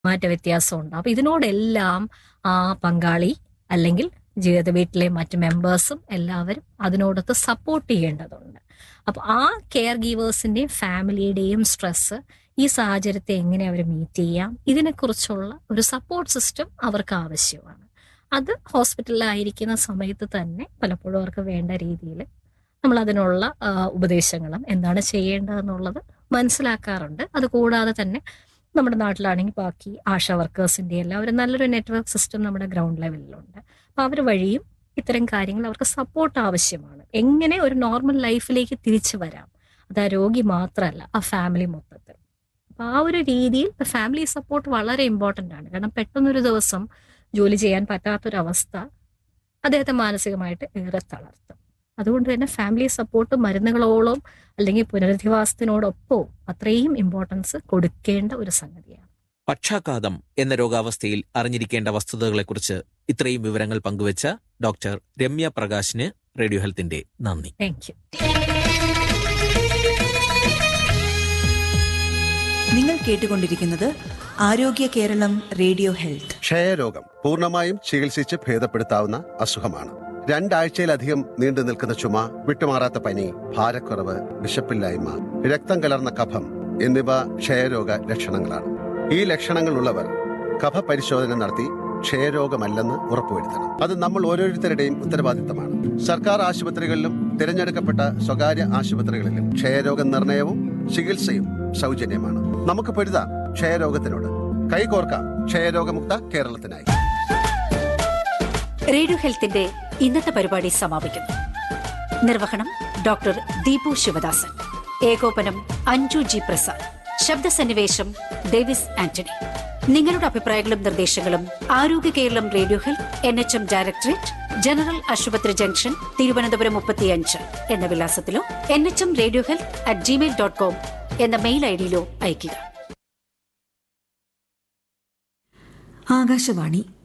മാറ്റ വ്യത്യാസമുണ്ട് അപ്പൊ ഇതിനോടെല്ലാം ആ പങ്കാളി അല്ലെങ്കിൽ ജീവിത വീട്ടിലെ മറ്റ് മെമ്പേഴ്സും എല്ലാവരും അതിനോടൊത്ത് സപ്പോർട്ട് ചെയ്യേണ്ടതുണ്ട് അപ്പൊ ആ കെയർ ഗീവേഴ്സിന്റെയും ഫാമിലിയുടെയും സ്ട്രെസ് ഈ സാഹചര്യത്തെ എങ്ങനെ അവർ മീറ്റ് ചെയ്യാം ഇതിനെക്കുറിച്ചുള്ള ഒരു സപ്പോർട്ട് സിസ്റ്റം അവർക്ക് ആവശ്യമാണ് അത് ഹോസ്പിറ്റലിലായിരിക്കുന്ന സമയത്ത് തന്നെ പലപ്പോഴും അവർക്ക് വേണ്ട രീതിയിൽ നമ്മൾ അതിനുള്ള ആ, ഉപദേശങ്ങളും എന്താണ് ചെയ്യേണ്ടതെന്നുള്ളത് മനസ്സിലാക്കാറുണ്ട് അത് കൂടാതെ തന്നെ നമ്മുടെ നാട്ടിലാണെങ്കിൽ ബാക്കി ആശാ വർക്കേഴ്സിന്റെ എല്ലാം ഒരു നല്ലൊരു നെറ്റ്വർക്ക് സിസ്റ്റം നമ്മുടെ ഗ്രൗണ്ട് ലെവലിലുണ്ട് അപ്പൊ അവർ വഴിയും ഇത്തരം കാര്യങ്ങൾ അവർക്ക് സപ്പോർട്ട് ആവശ്യമാണ് എങ്ങനെ ഒരു നോർമൽ ലൈഫിലേക്ക് തിരിച്ചു വരാം അത് ആ രോഗി മാത്രമല്ല ആ ഫാമിലി മൊത്തത്തിൽ അപ്പൊ ആ ഒരു രീതിയിൽ ഫാമിലി സപ്പോർട്ട് വളരെ ഇമ്പോർട്ടന്റ് ആണ് കാരണം പെട്ടെന്നൊരു ദിവസം ജോലി ചെയ്യാൻ പറ്റാത്തൊരവസ്ഥ അദ്ദേഹത്തെ മാനസികമായിട്ട് ഏറെ തളർത്തും അതുകൊണ്ട് തന്നെ ഫാമിലി സപ്പോർട്ട് മരുന്നുകളോളം അല്ലെങ്കിൽ പുനരധിവാസത്തിനോടൊപ്പവും അത്രയും ഇമ്പോർട്ടൻസ് കൊടുക്കേണ്ട ഒരു സംഗതിയാണ് പക്ഷാഘാതം എന്ന രോഗാവസ്ഥയിൽ അറിഞ്ഞിരിക്കേണ്ട വസ്തുതകളെക്കുറിച്ച് ഇത്രയും വിവരങ്ങൾ പങ്കുവച്ച ഡോക്ടർ രമ്യ പ്രകാശിന് റേഡിയോ ഹെൽത്തിന്റെ നന്ദി താങ്ക് യു നിങ്ങൾ കേട്ടുകൊണ്ടിരിക്കുന്നത് ആരോഗ്യ കേരളം റേഡിയോ ഹെൽത്ത് ക്ഷയരോഗം പൂർണ്ണമായും ചികിത്സിച്ച് ഭേദപ്പെടുത്താവുന്ന അസുഖമാണ് രണ്ടാഴ്ചയിലധികം നീണ്ടു നിൽക്കുന്ന ചുമ വിട്ടുമാറാത്ത പനി ഭാരക്കുറവ് വിശപ്പില്ലായ്മ രക്തം കലർന്ന കഫം എന്നിവ ക്ഷയരോഗ ലക്ഷണങ്ങളാണ് ഈ ലക്ഷണങ്ങളുള്ളവർ കഫ പരിശോധന നടത്തി ക്ഷയരോഗമല്ലെന്ന് ഉറപ്പുവരുത്തണം അത് നമ്മൾ ഓരോരുത്തരുടെയും ഉത്തരവാദിത്തമാണ് സർക്കാർ ആശുപത്രികളിലും തിരഞ്ഞെടുക്കപ്പെട്ട സ്വകാര്യ ആശുപത്രികളിലും ക്ഷയരോഗ നിർണയവും ചികിത്സയും സൗജന്യമാണ് നമുക്ക് പൊരുതാം ക്ഷയരോഗത്തിനോട് കൈകോർക്കാം ക്ഷയരോഗമുക്ത കേരളത്തിനായി റേഡിയോ ഹെൽത്തിന്റെ ഇന്നത്തെ പരിപാടി സമാപിക്കുന്നു നിർവഹണം ഡോക്ടർ ദീപു ശിവദാസൻ ഏകോപനം അഞ്ജു ജി പ്രസാദ് ശബ്ദസന്നിവേശം ഡേവിസ് ആന്റണി നിങ്ങളുടെ അഭിപ്രായങ്ങളും നിർദ്ദേശങ്ങളും Arogya Keralam radio health N H M directorate general ആശുപത്രി ജംഗ്ഷൻ തിരുവനന്തപുരം മുപ്പത്തിയഞ്ച് എന്ന വിലാസത്തിലോ N H M radio health at Gmail dot com എന്ന മെയിൽ ഐ ഡിയിലോ അയയ്ക്കുക ആകാശവാണി